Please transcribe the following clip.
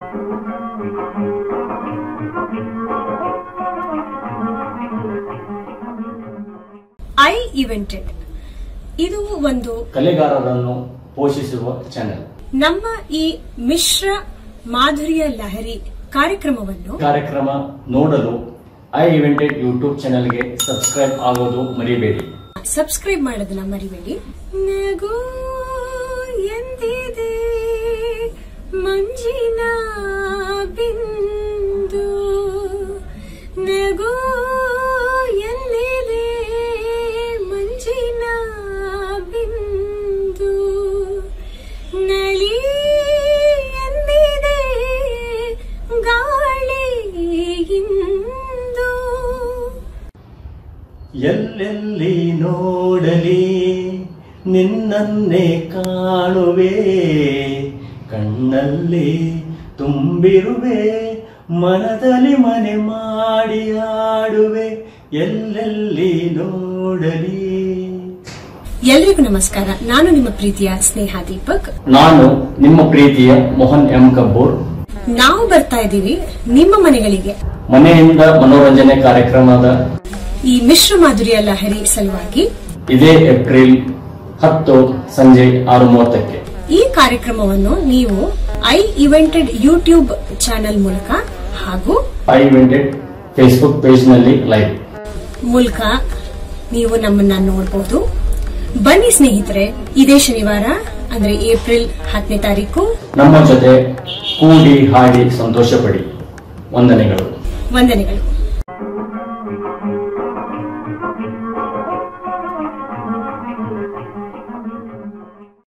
I ಇವೆಂಟೆಡ್ ಇದು ಒಂದು ಕಲೆಗಾರರನ್ನು ಪೋಷಿಸುವ channel ನಮ್ಮ ಈ ಮಿಶ್ರ ಮಾಧುರ್ಯ ಲಹರಿ ಕಾರ್ಯಕ್ರಮವನ್ನು ಕಾರ್ಯಕ್ರಮ ನೋಡಲು ಐ ಇವೆಂಟೆಡ್ ಯೂಟ್ಯೂಬ್ ಚಾನೆಲ್ಗೆ ಸಬ್ಸ್ಕ್ರೈಬ್ ಆಗೋದು ಮರಿಬೇಡಿ ಸಬ್ಸ್ಕ್ರೈಬ್ ಮಾಡೋದನ್ನ ಮರಿಬೇಡಿ ನಗು ಎಂದಿದೆ ಮಂಜಿನ ಬಿಂದು ನಗು ಎಲ್ಲಿದೆ ಮಂಜಿನ ಬಿಂದು ನಳಿ ಎಂದಿದೆ ಗಾಳಿ ಇಂದು ಎಲ್ಲೆಲ್ಲಿ ನೋಡಲಿ ನಿನ್ನನ್ನೇ ಕಾಣುವೆ ಕಣ್ಣಲ್ಲಿ ತುಂಬಿರುವೆ ಮನದಲ್ಲಿ ಮನೆ ಮಾಡಿ ಆಡುವೆ ಎಲ್ಲೆಲ್ಲಿ ನೋಡಲಿ ಎಲ್ರಿಗೂ ನಮಸ್ಕಾರ ನಾನು ನಿಮ್ಮ ಪ್ರೀತಿಯ ಸ್ನೇಹ ದೀಪಕ್ ನಾನು ನಿಮ್ಮ ಪ್ರೀತಿಯ ಮೋಹನ್ ಎಂ ಕಬ್ಬೂರ್ ನಾವು ಬರ್ತಾ ಇದ್ದೀವಿ ನಿಮ್ಮ ಮನೆಗಳಿಗೆ ಮನೆಯಿಂದ ಮನೋರಂಜನೆ ಕಾರ್ಯಕ್ರಮದ ಈ ಮಿಶ್ರ ಮಾಧುರ್ಯ ಲಹರಿ ಸಲುವಾಗಿ ಇದೇ ಏಪ್ರಿಲ್ ಹತ್ತು ಸಂಜೆ ಆರು ಮೂವತ್ತಕ್ಕೆ ಈ ಕಾರ್ಯಕ್ರಮವನ್ನು ನೀವು ಐ ಇವೆಂಟೆಡ್ ಯೂಟ್ಯೂಬ್ ಚಾನೆಲ್ ಮೂಲಕ ಹಾಗೂ ಐ ಇವೆಂಟೆಡ್ ಫೇಸ್ಬುಕ್ ಪೇಜ್ನಲ್ಲಿ ಲೈವ್ ಮೂಲಕ ನೀವು ನಮ್ಮನ್ನ ನೋಡಬಹುದು ಬನ್ನಿ ಸ್ನೇಹಿತರೆ ಇದೇ ಶನಿವಾರ ಅಂದ್ರೆ ಏಪ್ರಿಲ್ ಹತ್ತನೇ ತಾರೀಕು ನಮ್ಮ ಜೊತೆ ಕೂಡಿ ಹಾಡಿ ಸಂತೋಷಪಡಿ ವಂದನೆಗಳು ವಂದನೆಗಳು